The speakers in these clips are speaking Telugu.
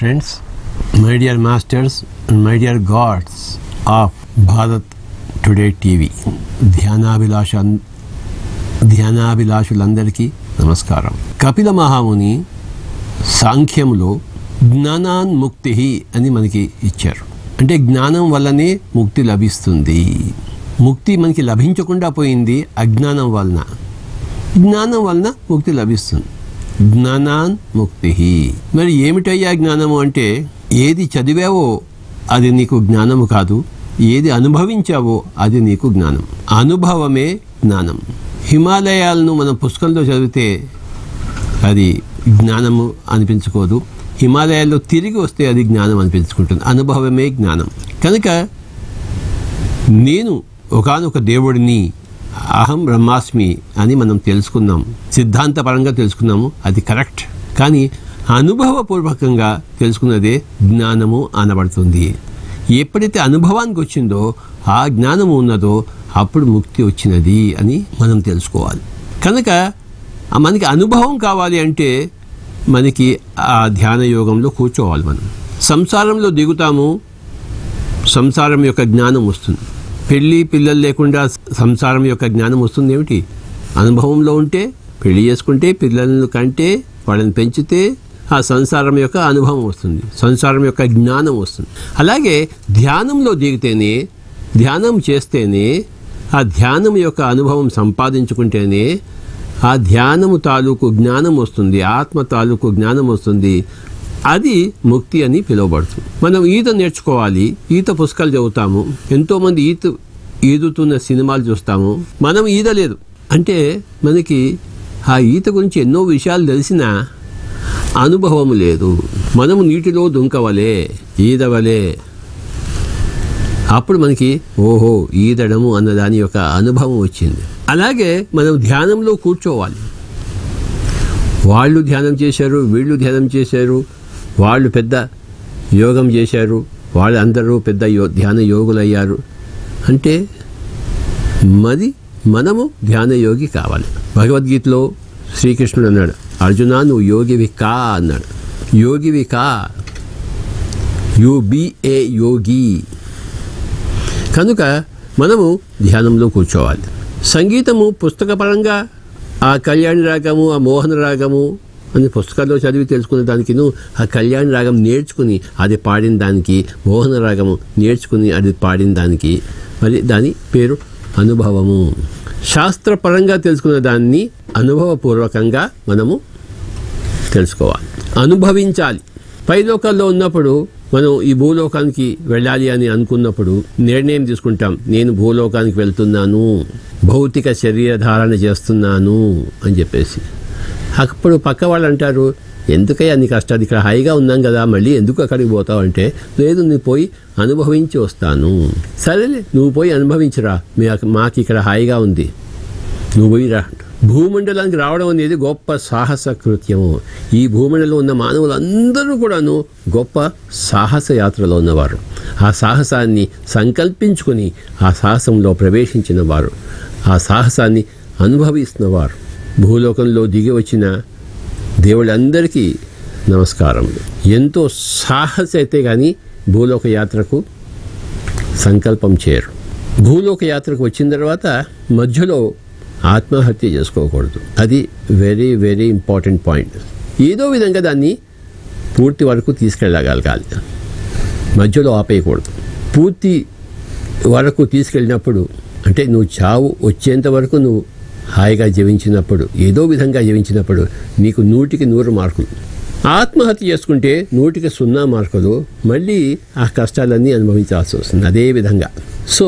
friends, my dear masters, and my dear gods of Bharat Today TV. ధ్యానాభిలాష ధ్యానాభిలాషులందరికీ నమస్కారం కపిల మహాముని సాంఖ్యంలో జ్ఞానాన్ముక్తి అని మనకి ఇచ్చారు అంటే జ్ఞానం వల్లనే ముక్తి లభిస్తుంది ముక్తి మనకి లభించకుండా పోయింది అజ్ఞానం వలన జ్ఞానం వలన ముక్తి లభిస్తుంది జ్ఞానాన్ ముక్తి మరి ఏమిటయ్యా జ్ఞానము అంటే ఏది చదివావో అది నీకు జ్ఞానము కాదు ఏది అనుభవించావో అది నీకు జ్ఞానం అనుభవమే జ్ఞానం హిమాలయాలను మనం పుస్తకంలో చదివితే అది జ్ఞానము అనిపించుకోదు హిమాలయాల్లో తిరిగి వస్తే అది జ్ఞానం అనిపించుకుంటుంది అనుభవమే జ్ఞానం కనుక నేను ఒకానొక దేవుడిని అహం బ్రహ్మాస్మి అని మనం తెలుసుకున్నాం సిద్ధాంతపరంగా తెలుసుకున్నాము అది కరెక్ట్ కానీ అనుభవపూర్వకంగా తెలుసుకున్నదే జ్ఞానము అనబడుతుంది ఎప్పుడైతే అనుభవానికి వచ్చిందో ఆ జ్ఞానము ఉన్నదో అప్పుడు ముక్తి వచ్చినది అని మనం తెలుసుకోవాలి కనుక ఆ మనకి అనుభవం కావాలి అంటే మనకి ఆ ధ్యాన యోగంలో కూర్చోవాలి మనం సంసారంలో దిగుతాము సంసారం యొక్క జ్ఞానం వస్తుంది పెళ్ళి పిల్లలు లేకుండా సంసారం యొక్క జ్ఞానం వస్తుంది ఏమిటి అనుభవంలో ఉంటే పెళ్లి చేసుకుంటే పిల్లలను కంటే వాళ్ళని పెంచితే ఆ సంసారం యొక్క అనుభవం వస్తుంది సంసారం యొక్క జ్ఞానం వస్తుంది అలాగే ధ్యానంలో దిగితేనే ధ్యానం చేస్తేనే ఆ ధ్యానం యొక్క అనుభవం సంపాదించుకుంటేనే ఆ ధ్యానము తాలూకు జ్ఞానం వస్తుంది ఆత్మ తాలూకు జ్ఞానం వస్తుంది అది ముక్తి అని పిలువబడుతుంది మనం ఈత నేర్చుకోవాలి ఈత పుస్తకాలు చదువుతాము ఎంతోమంది ఈత ఈదుతున్న సినిమాలు చూస్తాము మనం ఈదలేదు అంటే మనకి ఆ ఈత గురించి ఎన్నో విషయాలు తెలిసినా అనుభవం లేదు మనము నీటిలో దుంకవలే ఈదవలే అప్పుడు మనకి ఓహో ఈదడము అన్న దాని యొక్క అనుభవం వచ్చింది అలాగే మనం ధ్యానంలో కూర్చోవాలి వాళ్ళు ధ్యానం చేశారు వీళ్ళు ధ్యానం చేశారు వాళ్ళు పెద్ద యోగం చేశారు వాళ్ళు అందరూ పెద్ద యో ధ్యాన యోగులయ్యారు అంటే మరి మనము ధ్యాన యోగి కావాలి భగవద్గీతలో శ్రీకృష్ణుడు అన్నాడు అర్జున నువ్వు యోగివి కా అన్నాడు యోగివి కా యు బి ఏ యోగి కనుక మనము ధ్యానంలో కూర్చోవాలి సంగీతము పుస్తకపరంగా ఆ కళ్యాణి రాగము ఆ మోహన రాగము అని పుస్తకాల్లో చదివి తెలుసుకునే దానికిను ఆ కళ్యాణి రాగం నేర్చుకుని అది పాడిన దానికి మోహన రాగము నేర్చుకుని అది పాడిన దానికి మరి దాని పేరు అనుభవము శాస్త్రపరంగా తెలుసుకున్న దాన్ని అనుభవపూర్వకంగా మనము తెలుసుకోవాలి అనుభవించాలి పైలోకాల్లో ఉన్నప్పుడు మనం ఈ భూలోకానికి వెళ్ళాలి అని అనుకున్నప్పుడు నిర్ణయం తీసుకుంటాం నేను భూలోకానికి వెళ్తున్నాను భౌతిక శరీర ధారణ చేస్తున్నాను అని చెప్పేసి అప్పుడు పక్క వాళ్ళు అంటారు ఎందుకయ్యా నీ కష్టాలు ఇక్కడ హాయిగా ఉన్నాం కదా మళ్ళీ ఎందుకు అక్కడికి పోతావు అంటే లేదు నువ్వు పోయి అనుభవించి వస్తాను సరేలే నువ్వు పోయి అనుభవించరా మీ మాకు ఇక్కడ హాయిగా ఉంది నువ్వు పోయి రా భూమండలానికి రావడం అనేది గొప్ప సాహస కృత్యము ఈ భూమండలంలో ఉన్న మానవులందరూ కూడాను గొప్ప సాహస యాత్రలో ఉన్నవారు ఆ సాహసాన్ని సంకల్పించుకొని ఆ సాహసంలో ప్రవేశించిన వారు ఆ సాహసాన్ని అనుభవిస్తున్నవారు భూలోకంలో దిగి వచ్చిన దేవుళ్ళందరికీ నమస్కారం ఎంతో సాహస అయితే కానీ భూలోక యాత్రకు సంకల్పం చేయరు భూలోక యాత్రకు వచ్చిన తర్వాత మధ్యలో ఆత్మహత్య చేసుకోకూడదు అది వెరీ వెరీ ఇంపార్టెంట్ పాయింట్ ఏదో విధంగా దాన్ని పూర్తి వరకు తీసుకెళ్ళగలగాలి మధ్యలో ఆపేయకూడదు పూర్తి వరకు తీసుకెళ్ళినప్పుడు అంటే నువ్వు చావు వచ్చేంత వరకు నువ్వు హాయిగా జీవించినప్పుడు ఏదో విధంగా జీవించినప్పుడు నీకు నూటికి నూరు మార్కులు ఆత్మహత్య చేసుకుంటే నూటికి సున్నా మార్కులు మళ్ళీ ఆ కష్టాలన్నీ అనుభవించాల్సి వస్తుంది అదే విధంగా సో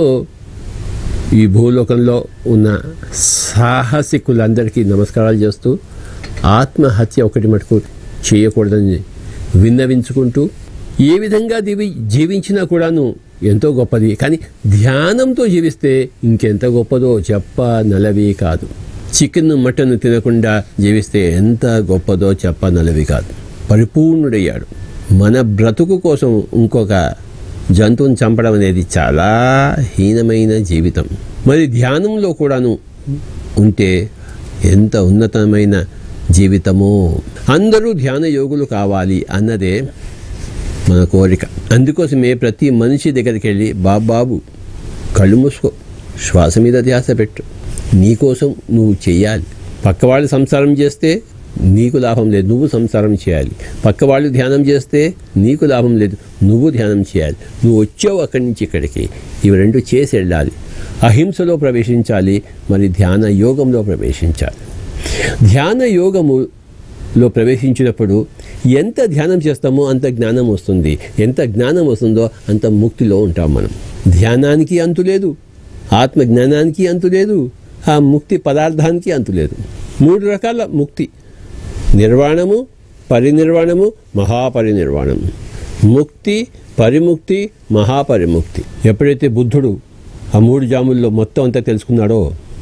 ఈ భూలోకంలో ఉన్న సాహసికులందరికీ నమస్కారాలు చేస్తూ ఆత్మహత్య ఒకటి మటుకు చేయకూడదని విన్నవించుకుంటూ ఏ విధంగా దివి జీవించినా కూడాను ఎంతో గొప్పది కానీ ధ్యానంతో జీవిస్తే ఇంకెంత గొప్పదో చెప్ప నలవి కాదు చికెన్ మటన్ తినకుండా జీవిస్తే ఎంత గొప్పదో చెప్ప నలవి కాదు పరిపూర్ణుడయ్యాడు మన బ్రతుకు కోసం ఇంకొక జంతువుని చంపడం అనేది చాలా హీనమైన జీవితం మరి ధ్యానంలో కూడాను ఉంటే ఎంత ఉన్నతమైన జీవితమో అందరూ ధ్యాన యోగులు కావాలి అన్నదే మన కోరిక అందుకోసమే ప్రతి మనిషి దగ్గరికి వెళ్ళి బాబాబు కళ్ళు మూసుకో శ్వాస మీద ధ్యాస పెట్టు నీకోసం నువ్వు చెయ్యాలి పక్కవాళ్ళు సంసారం చేస్తే నీకు లాభం లేదు నువ్వు సంసారం చేయాలి పక్కవాళ్ళు ధ్యానం చేస్తే నీకు లాభం లేదు నువ్వు ధ్యానం చేయాలి నువ్వు వచ్చావు అక్కడి నుంచి ఇక్కడికి ఇవి రెండు చేసి వెళ్ళాలి అహింసలో ప్రవేశించాలి మరి ధ్యాన యోగంలో ప్రవేశించాలి ధ్యాన యోగములో ప్రవేశించినప్పుడు ఎంత ధ్యానం చేస్తామో అంత జ్ఞానం వస్తుంది ఎంత జ్ఞానం వస్తుందో అంత ముక్తిలో ఉంటాం మనం ధ్యానానికి అంతు లేదు ఆత్మ జ్ఞానానికి అంతు లేదు ఆ ముక్తి పదార్థానికి అంతు లేదు మూడు రకాల ముక్తి నిర్వాణము పరినిర్వాణము మహాపరినిర్వాణము ముక్తి పరిముక్తి మహాపరిముక్తి ఎప్పుడైతే బుద్ధుడు ఆ మూడు జాముల్లో మొత్తం అంతా తెలుసుకున్నాడో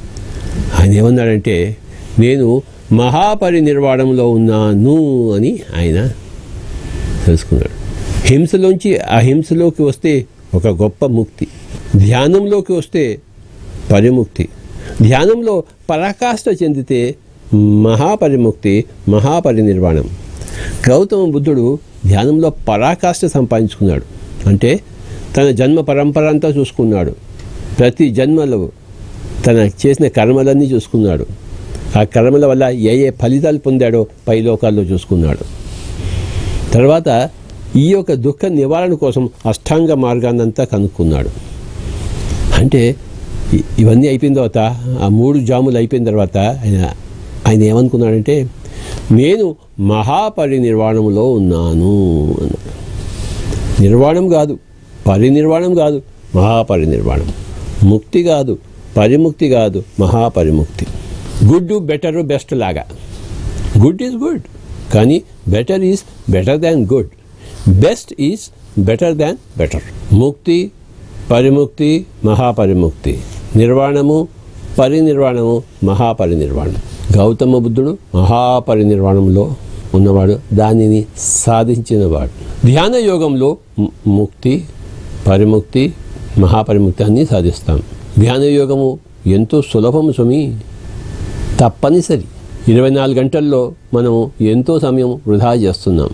ఆయన ఏమన్నాడంటే నేను మహాపరినిర్వాణంలో ఉన్నాను అని ఆయన తెలుసుకున్నాడు హింసలోంచి అహింసలోకి వస్తే ఒక గొప్ప ముక్తి ధ్యానంలోకి వస్తే పరిముక్తి ధ్యానంలో పరాకాష్ట చెందితే మహాపరిముక్తి మహాపరినిర్వాణం గౌతమ బుద్ధుడు ధ్యానంలో పరాకాష్ట సంపాదించుకున్నాడు అంటే తన జన్మ పరంపర అంతా చూసుకున్నాడు ప్రతి జన్మలో తన చేసిన కర్మలన్నీ చూసుకున్నాడు ఆ కర్మల వల్ల ఏ ఏ ఫలితాలు పొందాడో పై లోకాల్లో చూసుకున్నాడు తర్వాత ఈ యొక్క దుఃఖ నివారణ కోసం అష్టాంగ మార్గాన్నంతా కనుక్కున్నాడు అంటే ఇ- ఇవన్నీ అయిపోయిన తర్వాత ఆ మూడు జాములు అయిపోయిన తర్వాత ఆయన ఆయన ఏమనుకున్నాడంటే నేను మహాపరినిర్వాణంలో ఉన్నాను అన్నాడు నిర్వాణం కాదు పరినిర్వాణం కాదు మహాపరినిర్వాణం ముక్తి కాదు పరిముక్తి కాదు మహాపరిముక్తి గుడ్ బెటర్ బెస్ట్ లాగా గుడ్ ఈజ్ గుడ్ కానీ better is better than good best is better than better ముక్తి పరిముక్తి మహాపరిముక్తి నిర్వాణము పరినిర్వాణము మహాపరినిర్వాణం గౌతమ బుద్ధుడు మహాపరినిర్వాణంలో ఉన్నవాడు దానిని సాధించినవాడు ధ్యాన యోగంలో ము- ముక్తి పరిముక్తి మహాపరిముక్తి అన్నీ సాధిస్తాం ధ్యాన యోగము ఎంతో సులభము సుమి తప్పనిసరి ఇరవై నాలుగు గంటల్లో మనము ఎంతో సమయం వృధా చేస్తున్నాం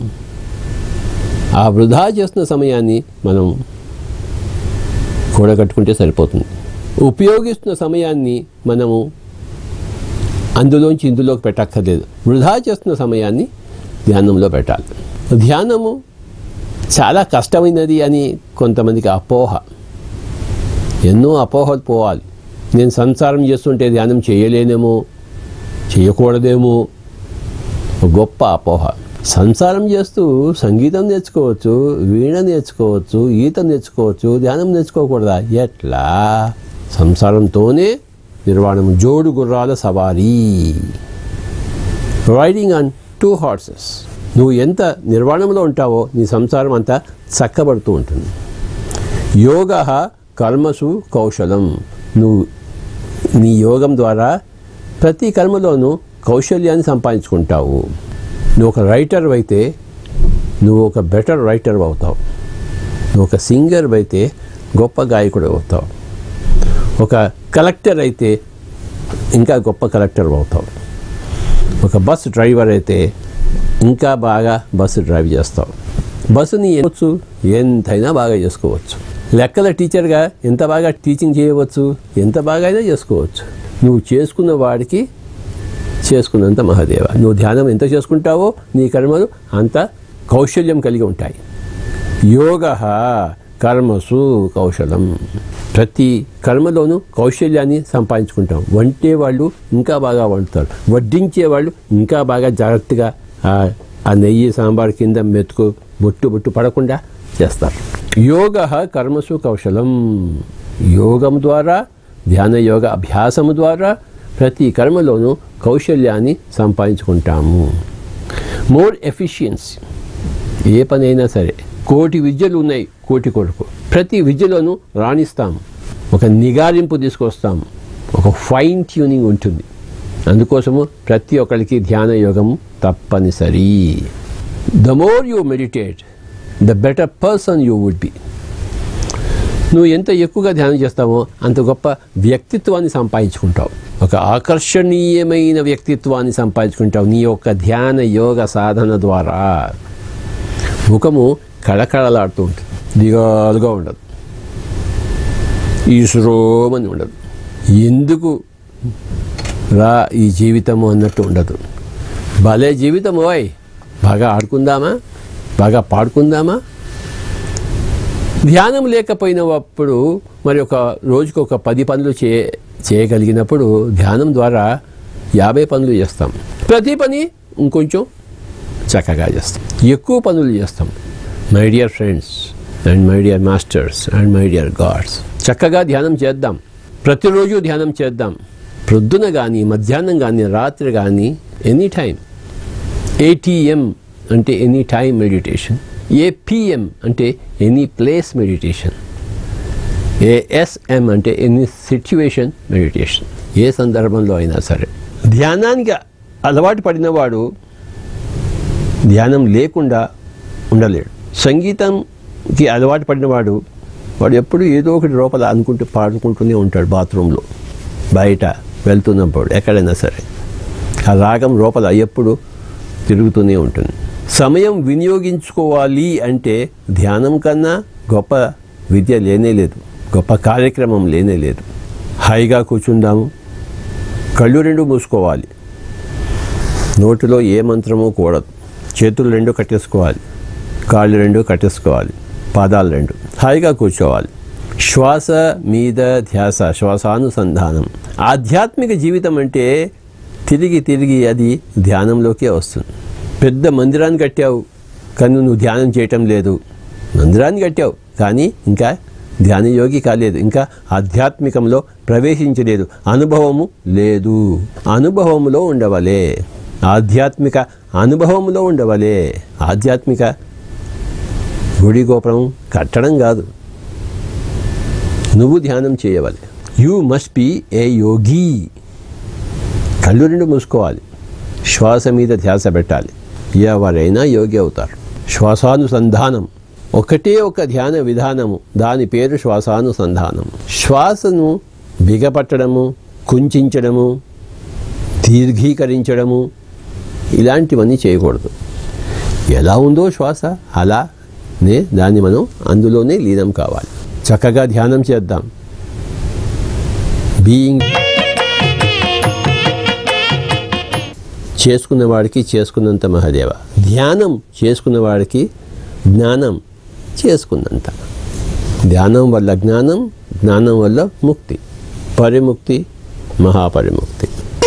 ఆ వృధా చేస్తున్న సమయాన్ని మనం కూడగట్టుకుంటే సరిపోతుంది ఉపయోగిస్తున్న సమయాన్ని మనము అందులోంచి ఇందులోకి పెట్టక్కర్లేదు వృధా చేస్తున్న సమయాన్ని ధ్యానంలో పెట్టాలి ధ్యానము చాలా కష్టమైనది అని కొంతమందికి అపోహ ఎన్నో అపోహలు పోవాలి నేను సంసారం చేస్తుంటే ధ్యానం చేయలేనేమో చేయకూడదేమో ఒక గొప్ప అపోహ సంసారం చేస్తూ సంగీతం నేర్చుకోవచ్చు వీణ నేర్చుకోవచ్చు ఈత నేర్చుకోవచ్చు ధ్యానం నేర్చుకోకూడదా ఎట్లా సంసారంతోనే నిర్వాణం జోడు గుర్రాల సవారీ రైడింగ్ ఆన్ టూ హార్సెస్ నువ్వు ఎంత నిర్వాణంలో ఉంటావో నీ సంసారం అంతా చక్కబడుతూ ఉంటుంది యోగ కర్మసు కౌశలం నువ్వు నీ యోగం ద్వారా ప్రతి కర్మలోనూ కౌశల్యాన్ని సంపాదించుకుంటావు నువ్వు ఒక రైటర్ అయితే నువ్వు ఒక బెటర్ రైటర్ అవుతావు నువ్వు ఒక సింగర్ అయితే గొప్ప గాయకుడు అవుతావు ఒక కలెక్టర్ అయితే ఇంకా గొప్ప కలెక్టర్ అవుతావు ఒక బస్ డ్రైవర్ అయితే ఇంకా బాగా బస్సు డ్రైవ్ చేస్తావు బస్సుని వచ్చు ఎంతైనా బాగా చేసుకోవచ్చు లెక్కల టీచర్గా ఎంత బాగా టీచింగ్ చేయవచ్చు ఎంత బాగా అయినా చేసుకోవచ్చు నువ్వు చేసుకున్న వాడికి చేసుకున్నంత మహాదేవ నువ్వు ధ్యానం ఎంత చేసుకుంటావో నీ కర్మలు అంత కౌశల్యం కలిగి ఉంటాయి యోగ కర్మసు కౌశలం ప్రతి కర్మలోనూ కౌశల్యాన్ని సంపాదించుకుంటాం వంటే వాళ్ళు ఇంకా బాగా వండుతారు వడ్డించే వాళ్ళు ఇంకా బాగా జాగ్రత్తగా ఆ ఆ నెయ్యి సాంబార్ కింద మెతుకు బొట్టు బొట్టు పడకుండా చేస్తారు యోగ కర్మసు కౌశలం యోగం ద్వారా ధ్యాన యోగ అభ్యాసము ద్వారా ప్రతి కర్మలోనూ కౌశల్యాన్ని సంపాదించుకుంటాము మోర్ ఎఫిషియన్సీ ఏ పనైనా సరే కోటి విద్యలు ఉన్నాయి కోటి కొరకు ప్రతి విద్యలోనూ రాణిస్తాం ఒక నిగారింపు తీసుకొస్తాం ఒక ఫైన్ ట్యూనింగ్ ఉంటుంది అందుకోసము ప్రతి ఒక్కరికి ధ్యాన యోగం తప్పనిసరి the more you meditate the better person you would be నువ్వు ఎంత ఎక్కువగా ధ్యానం చేస్తావో అంత గొప్ప వ్యక్తిత్వాన్ని సంపాదించుకుంటావు ఒక ఆకర్షణీయమైన వ్యక్తిత్వాన్ని సంపాదించుకుంటావు నీ యొక్క ధ్యాన యోగ సాధన ద్వారా ముఖము కళకళలాడుతూ ఉంటుంది దిగాలుగా ఉండదు ఈశ్వరోమని ఉండదు ఎందుకు రా ఈ జీవితము అన్నట్టు ఉండదు భలే జీవితం ఓయ్ బాగా ఆడుకుందామా బాగా పాడుకుందామా ధ్యానం లేకపోయినప్పుడు మరి ఒక రోజుకు ఒక పది పనులు చే చేయగలిగినప్పుడు ధ్యానం ద్వారా యాభై పనులు చేస్తాం ప్రతి పని ఇంకొంచెం చక్కగా చేస్తాం ఎక్కువ పనులు చేస్తాం my dear friends and my dear masters and my dear gods చక్కగా ధ్యానం చేద్దాం ప్రతిరోజు ధ్యానం చేద్దాం ప్రొద్దున కానీ మధ్యాహ్నం కానీ రాత్రి కానీ ఎనీ టైం ఏటీఎం అంటే ఎనీ టైం మెడిటేషన్ ఏపీఎం అంటే ఎనీ ప్లేస్ మెడిటేషన్ ఏఎస్ఎం అంటే ఎనీ సిచ్యువేషన్ మెడిటేషన్ ఏ సందర్భంలో అయినా సరే ధ్యానానికి అలవాటు పడినవాడు ధ్యానం లేకుండా ఉండలేడు సంగీతంకి అలవాటు పడినవాడు వాడు ఎప్పుడు ఏదో ఒకటి లోపల అనుకుంటూ పాడుకుంటూనే ఉంటాడు బాత్రూంలో బయట వెళ్తున్నప్పుడు ఎక్కడైనా సరే ఆ రాగం లోపల ఎప్పుడు తిరుగుతూనే ఉంటుంది సమయం వినియోగించుకోవాలి అంటే ధ్యానం కన్నా గొప్ప విద్య లేనే లేదు గొప్ప కార్యక్రమం లేనే లేదు హాయిగా కూర్చుందాము కళ్ళు రెండు మూసుకోవాలి నోటిలో ఏ మంత్రమూ కూడదు చేతులు రెండు కట్టేసుకోవాలి కాళ్ళు రెండు కట్టేసుకోవాలి పాదాలు రెండు హాయిగా కూర్చోవాలి శ్వాస మీద ధ్యాస శ్వాసానుసంధానం ఆధ్యాత్మిక జీవితం అంటే తిరిగి తిరిగి అది ధ్యానంలోకే వస్తుంది పెద్ద మందిరాన్ని కట్టావు కానీ నువ్వు ధ్యానం చేయటం లేదు మందిరాన్ని కట్టావు కానీ ఇంకా ధ్యానయోగి కాలేదు ఇంకా ఆధ్యాత్మికంలో ప్రవేశించలేదు అనుభవము లేదు అనుభవములో ఉండవలే ఆధ్యాత్మిక అనుభవంలో ఉండవలే ఆధ్యాత్మిక గుడి గోపురం కట్టడం కాదు నువ్వు ధ్యానం చేయవాలి you must be a yogi కళ్ళు రెండు మూసుకోవాలి శ్వాస మీద ధ్యాస పెట్టాలి ఎవరైనా యోగి అవుతారు శ్వాసానుసంధానం ఒకటే ఒక ధ్యాన విధానము దాని పేరు శ్వాసానుసంధానం శ్వాసను బిగపట్టడము కుంచడము దీర్ఘీకరించడము ఇలాంటివన్నీ చేయకూడదు ఎలా ఉందో శ్వాస అలానే దాన్ని మనం అందులోనే లీనం కావాలి చక్కగా ధ్యానం చేద్దాం బీయింగ్ చేసుకున్నవాడికి చేసుకున్నంత మహాదేవ ధ్యానం చేసుకున్నవాడికి జ్ఞానం చేసుకున్నంత ధ్యానం వల్ల జ్ఞానం జ్ఞానం వల్ల ముక్తి పరిముక్తి మహాపరిముక్తి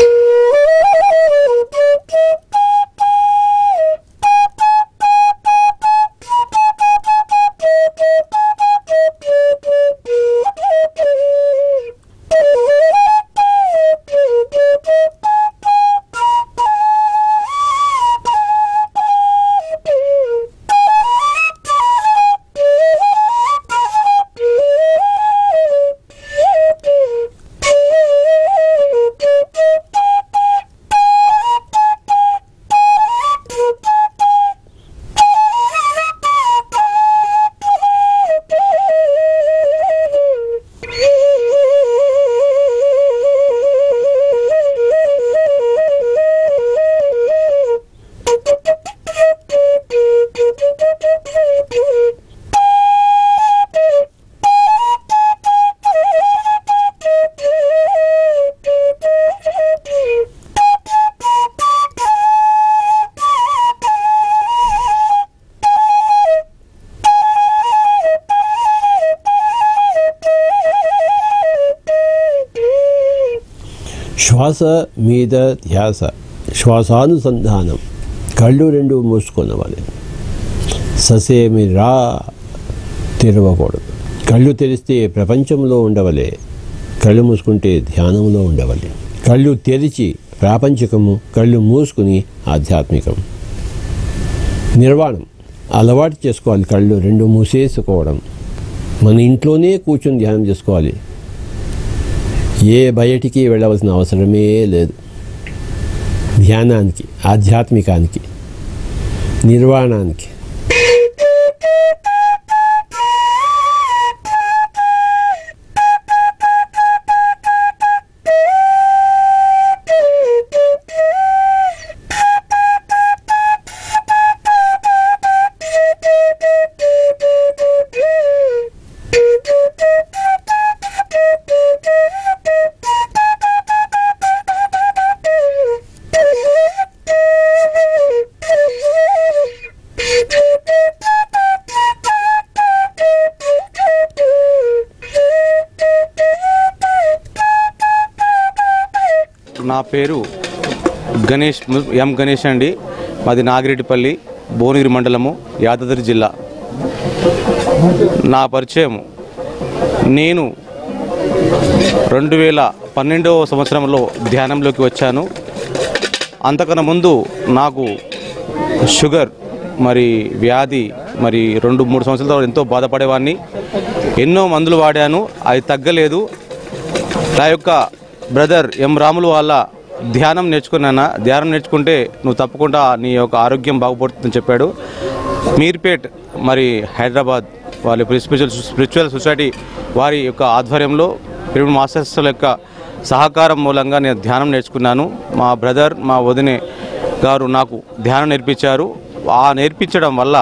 శ్వాస మీద ధ్యాస శ్వాసానుసంధానం కళ్ళు రెండు మూసుకొనవాలి ససేమి రా తెరవకూడదు కళ్ళు తెరిస్తే ప్రపంచంలో ఉండవలే కళ్ళు మూసుకుంటే ధ్యానంలో ఉండవలే కళ్ళు తెరిచి ప్రాపంచికము కళ్ళు మూసుకుని ఆధ్యాత్మికం నిర్వాణం అలవాటు చేసుకోవాలి కళ్ళు రెండు మూసేసుకోవడం మన ఇంట్లోనే కూర్చొని ధ్యానం చేసుకోవాలి ఏ బయటికి వెళ్ళవలసిన అవసరమే లేదు ధ్యానానికి ఆధ్యాత్మికానికి నిర్వాణానికి నా పేరు గణేష్ ము- ఎం గణేష్ అండి మాది నాగిరెడ్డిపల్లి భువనగిరి మండలము యాదాద్రి జిల్లా నా పరిచయం నేను రెండు వేల పన్నెండవ సంవత్సరంలో ధ్యానంలోకి వచ్చాను అంతకన్నా ముందు నాకు షుగర్ మరి వ్యాధి మరి రెండు మూడు సంవత్సరాల తర్వాత ఎంతో బాధపడేవాడిని ఎన్నో మందులు వాడాను అది తగ్గలేదు నా యొక్క బ్రదర్ ఎం రాములు వాళ్ళ ధ్యానం నేర్చుకున్నానా ధ్యానం నేర్చుకుంటే నువ్వు తప్పకుండా నీ యొక్క ఆరోగ్యం బాగుపడుతుందని చెప్పాడు మీర్పేట్ మరి హైదరాబాద్ వాళ్ళ స్పిరిచువల్ స్పిరిచువల్ సొసైటీ వారి యొక్క ఆధ్వర్యంలో పిరమిడ్ మాస్టర్స్ యొక్క సహకారం మూలంగా నేను ధ్యానం నేర్చుకున్నాను మా బ్రదర్ మా వదినే గారు నాకు ధ్యానం నేర్పించారు ఆ నేర్పించడం వల్ల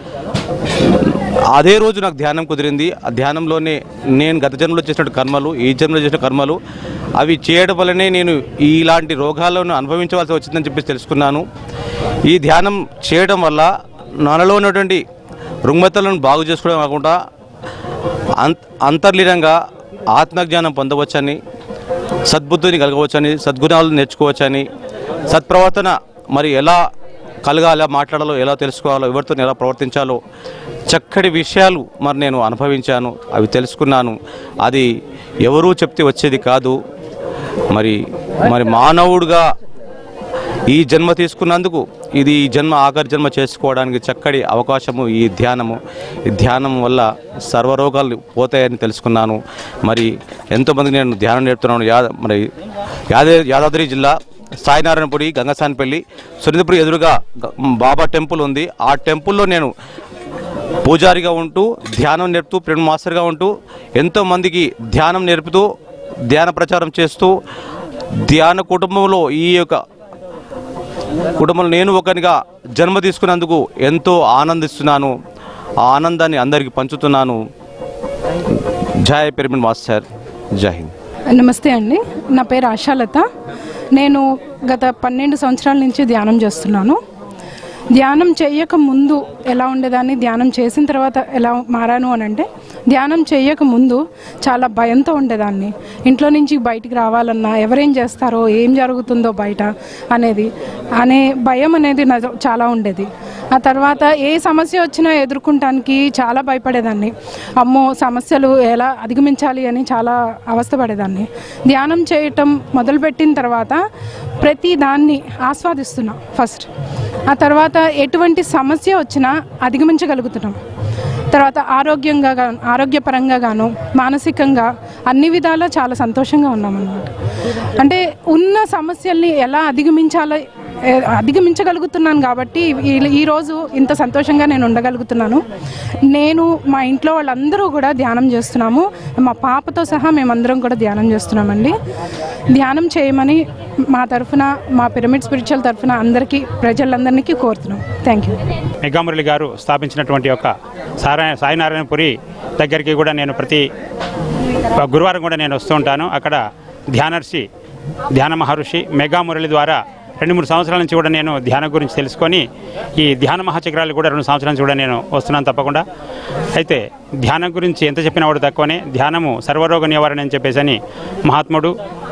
అదే రోజు నాకు ధ్యానం కుదిరింది ఆ ధ్యానంలోనే నేను గత జన్మలో చేసిన కర్మలు ఈ జన్మలో చేసిన కర్మలు అవి చేయడం వల్లనే నేను ఇలాంటి రోగాలను అనుభవించవలసి వచ్చిందని చెప్పేసి తెలుసుకున్నాను ఈ ధ్యానం చేయడం వల్ల నాలో ఉన్నటువంటి రుగ్మతలను బాగు చేసుకోవడం కాకుండా అంత అంతర్లీనంగా ఆత్మజ్ఞానం పొందవచ్చని సద్బుద్ధిని కలగవచ్చని సద్గుణాలు నేర్చుకోవచ్చని సత్ప్రవర్తన మరి ఎలా కలగాలో మాట్లాడాలో ఎలా తెలుసుకోవాలో ఎవరితో ఎలా ప్రవర్తించాలో చక్కటి విషయాలు మరి నేను అనుభవించాను అవి తెలుసుకున్నాను అది ఎవరూ చెప్తే వచ్చేది కాదు మరి మరి మానవుడుగా ఈ జన్మ తీసుకున్నందుకు ఇది ఈ జన్మ ఆఖరి జన్మ చేసుకోవడానికి చక్కటి అవకాశము ఈ ధ్యానము ఈ ధ్యానం వల్ల సర్వరోగాలు పోతాయని తెలుసుకున్నాను మరి ఎంతోమందికి నేను ధ్యానం నేర్పుతున్నాను యా మరి యాదే యాదాద్రి జిల్లా సాయినారాయణపురి గంగసానిపల్లి సురేంద్రపురి ఎదురుగా గ- బాబా టెంపుల్ ఉంది ఆ టెంపుల్లో నేను పూజారిగా ఉంటూ ధ్యానం నేర్పుతూ ప్రేమ మాస్టర్గా ఉంటూ ఎంతోమందికి ధ్యానం నేర్పుతూ ధ్యాన ప్రచారం చేస్తూ ధ్యాన కుటుంబంలో ఈ యొక్క కుటుంబంలో నేను ఒకరిగా జన్మ తీసుకున్నందుకు ఎంతో ఆనందిస్తున్నాను ఆ ఆనందాన్ని అందరికీ పంచుతున్నాను జయ పిరమిడ్ మాస్టర్ జై హింద్ నమస్తే అండి నా పేరు ఆశాలత నేను గత పన్నెండు సంవత్సరాల నుంచి ధ్యానం చేస్తున్నాను ధ్యానం చేయక ముందు ఎలా ఉండేదాన్ని ధ్యానం చేసిన తర్వాత ఎలా మారాను అని అంటే ధ్యానం చేయక ముందు చాలా భయంతో ఉండేదాన్ని ఇంట్లో నుంచి బయటికి రావాలన్నా ఎవరేం చేస్తారో ఏం జరుగుతుందో బయట అనేది అనే భయం అనేది నాలో చాలా ఉండేది ఆ తర్వాత ఏ సమస్య వచ్చినా ఎదుర్కొంటానికి చాలా భయపడేదాన్ని అమ్మో సమస్యలు ఎలా అధిగమించాలి అని చాలా అవస్థపడేదాన్ని ధ్యానం చేయటం మొదలుపెట్టిన తర్వాత ప్రతి దాన్ని ఆస్వాదిస్తున్నా ఫస్ట్ ఆ తర్వాత ఎటువంటి సమస్య వచ్చినా అధిగమించగలుగుతున్నాం తర్వాత ఆరోగ్యంగా గాను ఆరోగ్యపరంగా గాను మానసికంగా అన్ని విధాలా చాలా సంతోషంగా ఉన్నామన్నమాట అంటే ఉన్న సమస్యల్ని ఎలా అధిగమించాలో ఏ, అధిగమించగలుగుతున్నాను కాబట్టి ఈ- ఈరోజు ఇంత సంతోషంగా నేను ఉండగలుగుతున్నాను నేను మా ఇంట్లో వాళ్ళందరూ కూడా ధ్యానం చేస్తున్నాము మా పాపతో సహా మేమందరం కూడా ధ్యానం చేస్తున్నామండి ధ్యానం చేయమని మా తరఫున మా పిరమిడ్ స్పిరిచువల్ తరఫున అందరికీ ప్రజలందరికీ కోరుతున్నాం థ్యాంక్ యూ మెగామురళి గారు స్థాపించినటువంటి ఒక సారా సాయినారాయణపురి దగ్గరికి కూడా నేను ప్రతి గురువారం కూడా నేను వస్తూ ఉంటాను అక్కడ ధ్యానర్షి ధ్యాన మహర్షి మెగామురళి ద్వారా రెండు మూడు సంవత్సరాల నుంచి కూడా నేను ధ్యానం గురించి తెలుసుకొని ఈ ధ్యాన మహాచక్రాలు కూడా రెండు సంవత్సరాల నుంచి కూడా నేను వస్తున్నాను తప్పకుండా అయితే ధ్యానం గురించి ఎంత చెప్పినా కూడా తక్కువనే ధ్యానము సర్వరోగ నివారణ అని చెప్పేసి అని మహాత్ముడు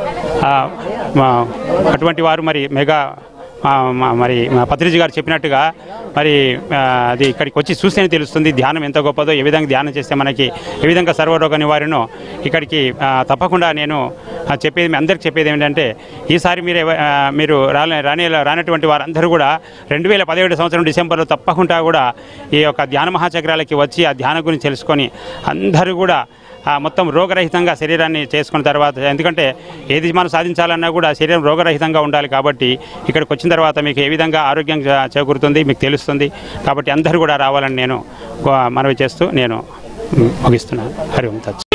ఆ, మా- అటువంటి వారు మరి మెగా ఆ, మ- మరి మా పత్రిజీ గారు చెప్పినట్టుగా మరి ఆ, అది ఇక్కడికి వచ్చి చూస్తేనే తెలుస్తుంది ధ్యానం ఎంత గొప్పదో ఏ విధంగా ధ్యానం చేస్తే మనకి ఏ విధంగా సర్వరోగ నివారణో ఇక్కడికి ఆ, తప్పకుండా నేను ఆ, చెప్పేది మీ అందరికి చెప్పేది ఏంటంటే ఈసారి మీరు ఎవ- ఆ, మీరు రాలే రాని రానటువంటి వారందరూ కూడా రెండు వేల పదిహేడు సంవత్సరం డిసెంబర్లో తప్పకుండా కూడా ఈ యొక్క ధ్యాన మహాచక్రాలకి వచ్చి ఆ ధ్యానం గురించి తెలుసుకొని అందరూ కూడా ఆ మొత్తం రోగరహితంగా శరీరాన్ని చేసుకున్న తర్వాత ఎందుకంటే ఏది మనం సాధించాలన్నా కూడా శరీరం రోగరహితంగా ఉండాలి కాబట్టి ఇక్కడికి వచ్చిన తర్వాత మీకు ఏ విధంగా ఆరోగ్యం చే- చేకూరుతుంది మీకు తెలుస్తుంది కాబట్టి అందరూ కూడా రావాలని నేను గో- మనవి చేస్తూ నేను ముగిస్తున్నాను హరి ఓం తత్